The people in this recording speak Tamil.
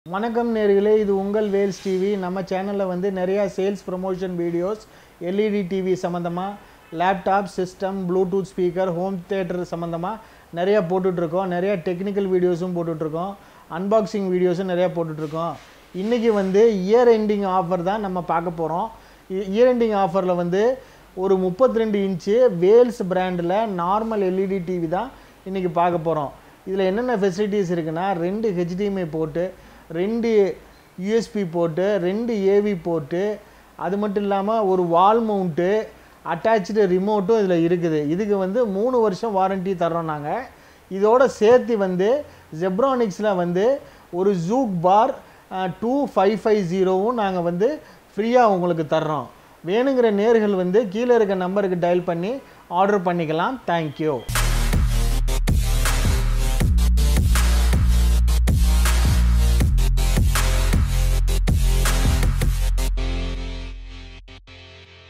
வணக்கம் நேர்களே இது உங்கள் வேல்ஸ் டிவி நம்ம சேனலில் வந்து நிறையா sales promotion videos LED TV சம்மந்தமாக laptop system bluetooth speaker home theatre சம்மந்தமாக நிறையா போட்டுட்ருக்கோம் நிறையா டெக்னிக்கல் வீடியோஸும் போட்டுட்ருக்கோம் அன்பாக்சிங் வீடியோஸும் நிறையா போட்டுட்ருக்கோம் இன்றைக்கி வந்து இயர் எண்டிங் ஆஃபர் தான் நம்ம பார்க்க போகிறோம் இயர் எண்டிங் ஆஃபரில் வந்து ஒரு 32 ரெண்டு இன்ச்சு வேல்ஸ் பிராண்டில் நார்மல் எல்இடி டிவி தான் இன்றைக்கி பார்க்க போகிறோம் இதில் என்னென்ன ஃபெசிலிட்டிஸ் இருக்குன்னா ரெண்டு ஹெச்டிஎம்ஐ போட்டு ரெண்டு யூஎஸ்பி போட்டு ரெண்டு ஏவி போட்டு அது மட்டும் இல்லாமல் ஒரு வால் மவுண்ட்டு அட்டாச்சு ரிமோட்டும் இதில் இருக்குது இதுக்கு வந்து மூணு வருஷம் வாரண்டி தர்றோம் நாங்கள் இதோட சேர்த்து வந்து ஜெப்ரானிக்ஸில் வந்து ஒரு juke bar two five five ஜீரோவும் நாங்கள் வந்து ஃப்ரீயாக உங்களுக்கு தர்றோம் வேணுங்கிற நேர்கள் வந்து கீழே இருக்க நம்பருக்கு டயல் பண்ணி ஆர்டர் பண்ணிக்கலாம் தேங்க்யூ